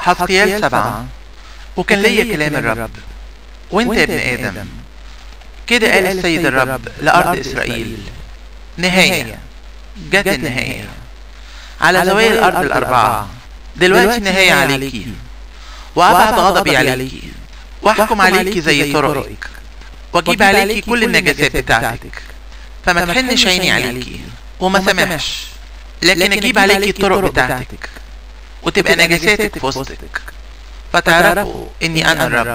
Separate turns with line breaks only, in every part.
حسقيال سبعة وكان ليا كلام الرب وانت يا ابن آدم كده قال السيد الرب لأرض إسرائيل نهاية جت النهاية على زوايا الأرض الأربعة دلوقتي نهاية عليكي وأبعد غضبي عليكي واحكم عليكي زي طرقك واجيب عليكي كل النجاسات بتاعتك فما تحنش عيني عليكي وما سامحش لكن اجيب عليكي الطرق بتاعتك وتبقى نجاساتك في وسطك فتعرفوا اني انا الرب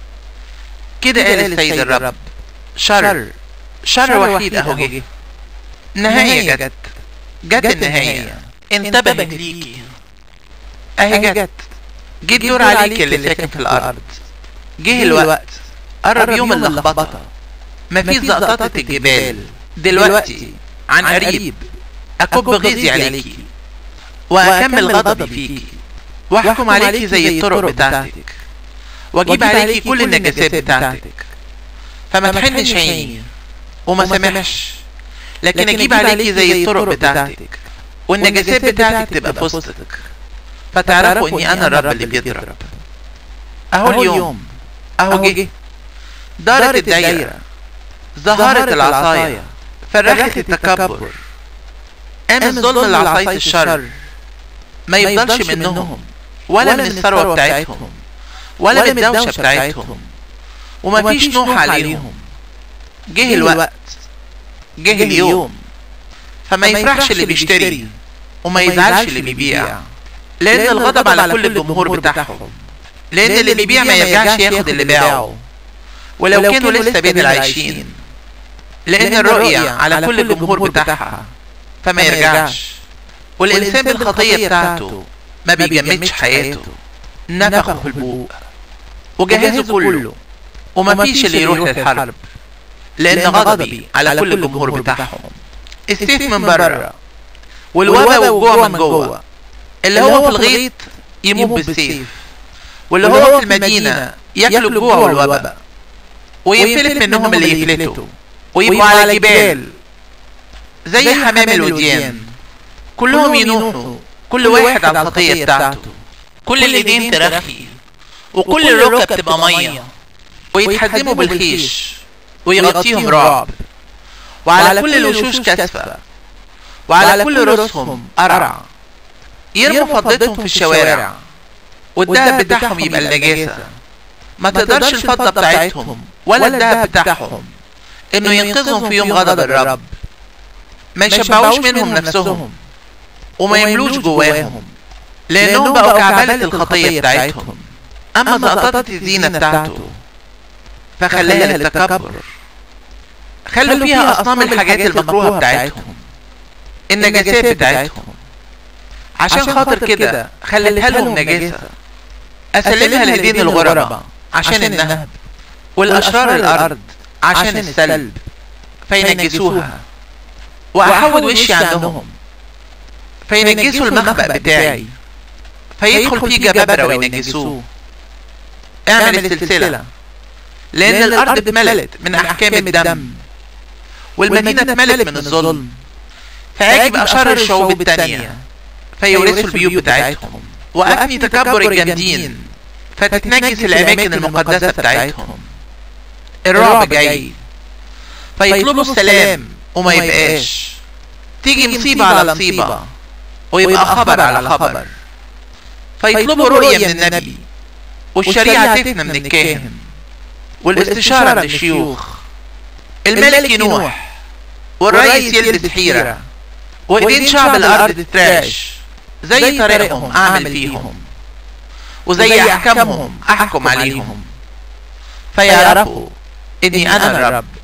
كده قال السيد الرب شر شر وحيد اهو جه نهاية جت جت النهاية انتبهت ليكي اهي جت جه الدور عليك اللي ساكن في الارض جه الوقت قرب يوم اللخبطة مفيش زقططة الجبال دلوقتي عن قريب اكب غيظي عليكي واكمل غضبي فيكي واحكم عليكي زي الطرق بتاعتك واجيب عليكي كل النجاسات بتاعتك فما تحنش عيني وما سامحش لكن اجيب عليكي زي الطرق بتاعتك والنجاسات بتاعتك تبقى في وسطك فتعرفوا اني انا الرب اللي بيضرب اهو اليوم اهو جه دارت الدايرة ظهرت العصاية فرحت التكبر قام الظلم لعصاية الشر ما يفضلش منهم ولا من الثروة بتاعتهم ولا من الدوشة بتاعتهم ومفيش نوح عليهم جه الوقت جه اليوم فما يفرحش اللي بيشتري وما يزعلش اللي بيبيع لان الغضب على كل الجمهور بتاعهم لان اللي بيبيع ما يرجعش ياخد اللي باعه ولو كانوا لسه بين العايشين لان الرؤية على كل الجمهور بتاعها فما يرجعش والانسان بالخطية بتاعته ما بيجمدش حياته نفخه في البوق وجهزه كله ومفيش اللي يروح للحرب لان غضبي على كل الجمهور بتاعهم السيف من بره والوبا والجوع من جوه اللي هو في الغيط يموت بالسيف واللي هو في المدينة ياكلوا الجوع والوبا وينفلت منهم اللي يفلتوا ويبقوا على الجبال زي حمام الوديان كلهم ينوحوا كل واحد على الخطية بتاعته كل الايدين ترخي وكل الركب تبقى مية ويتحزموا بالخيش ويغطيهم رعب وعلى كل الوشوش كسفة وعلى كل رؤوسهم قرع يرموا فضتهم في الشوارع والدهب بتاعهم يبقى النجاسة ما تقدرش الفضة بتاعتهم ولا الدهب بتاعهم انه ينقذهم في يوم غضب الرب ما يشبعوش منهم نفسهم وما يملوش جواهم لانهم بقوا كعبلة الخطية بتاعتهم اما زقططة الزينة بتاعته فخلاها للتكبر خلوا فيها اصنام الحاجات المكروهة بتاعتهم النجاسات بتاعتهم عشان خاطر كده خلتها لهم نجاسة اسلمها لدين الغرباء عشان النهب والاشرار الارض عشان السلب فينجسوها واحود وشي عنهم فينجسوا المخبأ بتاعي فيدخل فيه جبابرة وينجسوه اعمل السلسلة لان الارض اتملت من احكام الدم والمدينة اتملت من الظلم فيجب اشر الشعوب التانية فيورثوا البيوت بتاعتهم وافني تكبر الجامدين فتتنجس الاماكن المقدسة بتاعتهم الرعب جاي فيطلبوا السلام وما يبقاش تيجي مصيبة على مصيبة ويبقى خبر على خبر فيطلبوا رؤية من النبي والشريعة تفنى من الكاهن والاستشارة من الشيوخ الملك ينوح والرئيس يلبس حيرة وايدين شعب الارض تتراش زي طريقهم اعمل فيهم وزي احكامهم احكم عليهم فيعرفوا اني انا الرب